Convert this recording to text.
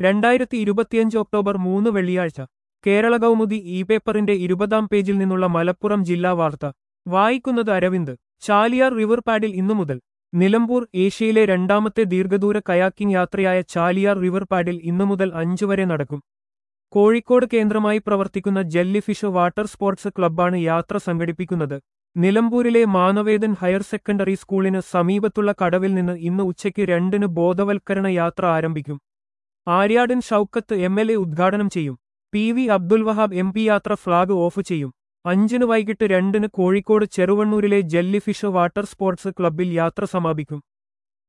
രണ്ടായിരത്തി ഇരുപത്തിയഞ്ച് ഒക്ടോബർ മൂന്ന് വെള്ളിയാഴ്ച കേരള കൗമുദി ഇ പേപ്പറിന്റെ ഇരുപതാം പേജിൽ നിന്നുള്ള മലപ്പുറം ജില്ലാ വാർത്ത വായിക്കുന്നത് അരവിന്ദ് ചാലിയാർ റിവർ പാഡിൽ ഇന്നു മുതൽ നിലമ്പൂർ ഏഷ്യയിലെ രണ്ടാമത്തെ ദീർഘദൂര കയാക്കിംഗ് യാത്രയായ ചാലിയാർ റിവർ പാഡിൽ ഇന്നു മുതൽ അഞ്ചു വരെ നടക്കും കോഴിക്കോട് കേന്ദ്രമായി പ്രവർത്തിക്കുന്ന ജെല്ലിഫിഷ് വാട്ടർ സ്പോർട്സ് ക്ലബ്ബാണ് യാത്ര സംഘടിപ്പിക്കുന്നത് നിലമ്പൂരിലെ മാനവേദൻ ഹയർ സെക്കൻഡറി സ്കൂളിന് സമീപത്തുള്ള കടവിൽ നിന്ന് ഇന്ന് ഉച്ചയ്ക്ക് രണ്ടിന് ബോധവൽക്കരണ യാത്ര ആരംഭിക്കും Aryadan Shoukath M L A ഉദ്ഘാടനം ചെയ്യും P V Abdul Wahab M P യാത്ര ഫ്ളാഗ് ഓഫ് ചെയ്യും അഞ്ചിന് വൈകിട്ട് രണ്ടിന് കോഴിക്കോട് ചെറുവണ്ണൂരിലെ ജെല്ലിഫിഷ് വാട്ടർ സ്പോർട്സ് ക്ലബ്ബിൽ യാത്ര സമാപിക്കും